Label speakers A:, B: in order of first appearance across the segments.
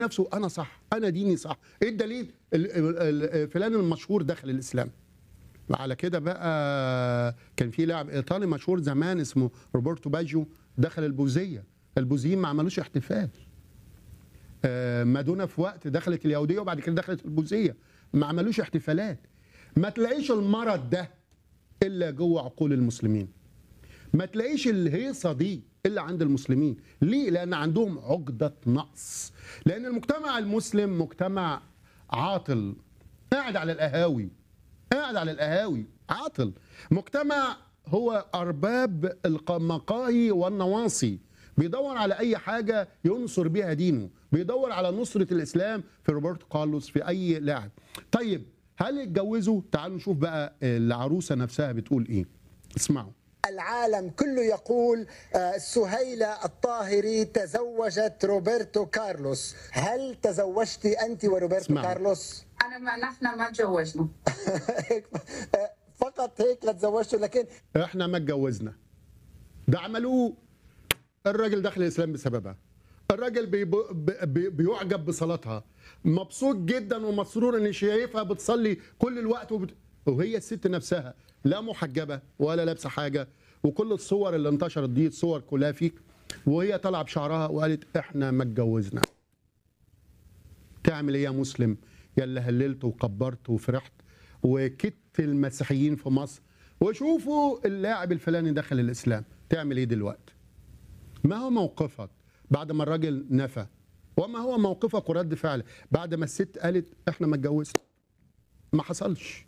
A: نفسه انا صح انا ديني صح ايه الدليل ال- ال- ال- فلان المشهور دخل الاسلام على كده بقى كان في لاعب ايطالي مشهور زمان اسمه روبرتو باجيو دخل البوذيه البوذيين ما عملوش احتفال آه، مادونا في وقت دخلت اليهوديه وبعد كده دخلت البوذيه ما عملوش احتفالات ما تلاقيش المرض ده الا جوه عقول المسلمين ما تلاقيش الهيصه دي الا عند المسلمين ليه لان عندهم عقده نقص لان المجتمع المسلم مجتمع عاطل قاعد على القهاوي قاعد على القهاوي عاطل مجتمع هو ارباب المقاهي والنواصي بيدور على اي حاجه ينصر بيها دينه بيدور على نصره الاسلام في روبرتو كارلوس في اي لاعب طيب هل اتجوزوا تعالوا نشوف بقى العروسه نفسها بتقول ايه اسمعوا
B: العالم كله يقول آه، سهيلة الطاهري تزوجت روبرتو كارلوس هل تزوجت أنت وروبرتو
A: اسمعوا.
B: كارلوس
C: انا ما نحن ما تزوجنا
B: هيك، آه، فقط هيك لا تزوجتوا لكن
A: احنا ما اتجوزنا ده عملوه الراجل دخل الاسلام بسببها الراجل بي بي بيعجب بصلاتها مبسوط جدا ومسرور ان شايفها بتصلي كل الوقت وبت... وهي الست نفسها لا محجبه ولا لابسه حاجه وكل الصور اللي انتشرت دي صور كلها فيك وهي طالعه بشعرها وقالت احنا ما اتجوزنا تعمل ايه يا مسلم يا اللي هللت وكبرت وفرحت وكدت المسيحيين في مصر وشوفوا اللاعب الفلاني دخل الاسلام تعمل ايه دلوقتي ما هو موقفك بعد ما الراجل نفى وما هو موقفك ورد فعل بعد ما الست قالت احنا ما اتجوزنا ما حصلش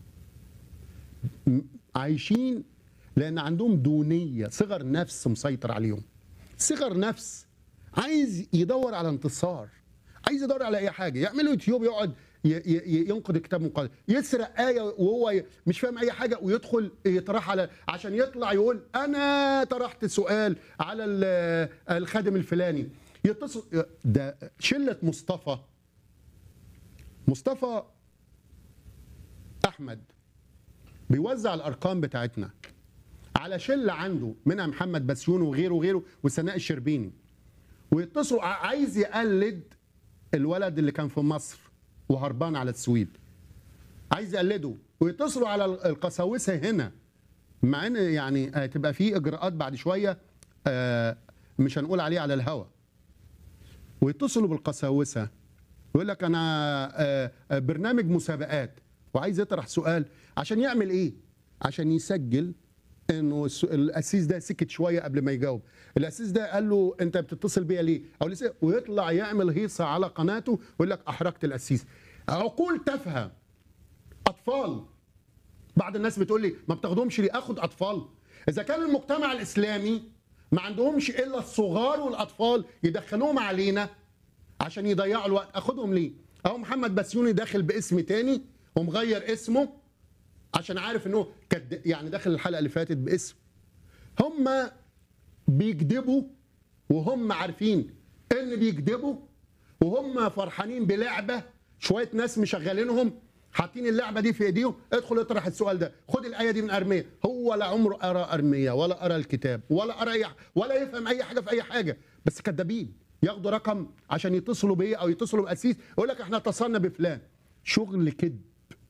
A: م- عايشين لان عندهم دونيه صغر نفس مسيطر عليهم صغر نفس عايز يدور على انتصار عايز يدور على اي حاجه يعملوا يوتيوب يقعد ي- ي- ينقد كتاب مقدس يسرق ايه وهو ي- مش فاهم اي حاجه ويدخل يطرح على عشان يطلع يقول انا طرحت سؤال على ال- الخادم الفلاني يتصل ده شله مصطفى مصطفى احمد بيوزع الارقام بتاعتنا على شله عنده منها محمد بسيون وغيره وغيره وسناء الشربيني ويتصلوا ع- عايز يقلد الولد اللي كان في مصر وهربان على السويد عايز يقلده ويتصلوا على ال- القساوسه هنا مع ان يعني هتبقى في اجراءات بعد شويه آه، مش هنقول عليه على الهوا ويتصلوا بالقساوسه يقول لك انا آه، آه، برنامج مسابقات وعايز يطرح سؤال عشان يعمل ايه عشان يسجل انه الس- الاسيس ده سكت شويه قبل ما يجاوب الاسيس ده قال له انت بتتصل بيا ليه او لسه ويطلع يعمل هيصه على قناته ويقول لك احرجت الاسيس عقول تافهه اطفال بعض الناس بتقول لي ما بتاخدهمش ليه اخد اطفال اذا كان المجتمع الاسلامي ما عندهمش الا الصغار والاطفال يدخلوهم علينا عشان يضيعوا الوقت اخدهم ليه اهو محمد بسيوني داخل باسم تاني ومغير اسمه عشان عارف انه كد يعني داخل الحلقه اللي فاتت باسم هم بيكذبوا وهم عارفين ان بيكذبوا وهم فرحانين بلعبه شويه ناس مشغلينهم حاطين اللعبه دي في ايديهم ادخل اطرح السؤال ده خد الايه دي من ارميه هو لا عمره قرا ارميه ولا قرا الكتاب ولا قرا اي ولا يفهم اي حاجه في اي حاجه بس كدابين ياخدوا رقم عشان يتصلوا بيه او يتصلوا باسيس يقول لك احنا اتصلنا بفلان شغل كذب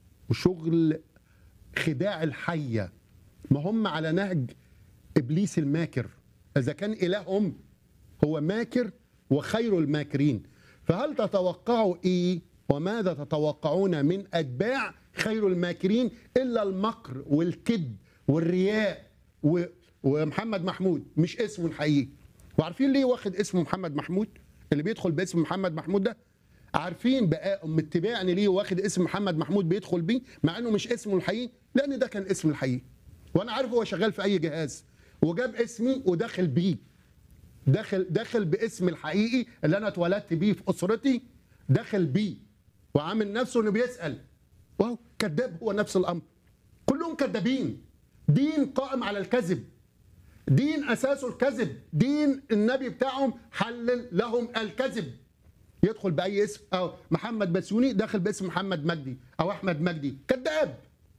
A: وشغل خداع الحيه ما هم على نهج ابليس الماكر اذا كان الههم هو ماكر وخير الماكرين فهل تتوقعوا ايه وماذا تتوقعون من اتباع خير الماكرين الا المكر والكذب والرياء و... ومحمد محمود مش اسمه الحقيقي وعارفين ليه واخد اسم محمد محمود اللي بيدخل باسم محمد محمود ده عارفين بقى اتباعا ليه واخد اسم محمد محمود بيدخل بيه مع انه مش اسمه الحقيقي لان ده كان اسم الحقيقي وانا عارف هو شغال في اي جهاز وجاب اسمي ودخل بيه داخل داخل باسم الحقيقي اللي انا اتولدت بيه في اسرتي داخل بيه وعامل نفسه انه بيسال واو كذاب هو نفس الامر كلهم كذابين دين قائم على الكذب دين اساسه الكذب دين النبي بتاعهم حلل لهم الكذب يدخل باي اسم او محمد بسيوني داخل باسم محمد مجدي او احمد مجدي كذاب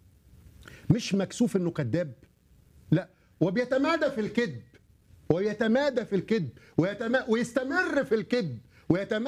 A: مش مكسوف انه كذاب لا وبيتمادى في الكذب ويتمادى في الكذب ويتما... ويستمر في الكذب ويتمادى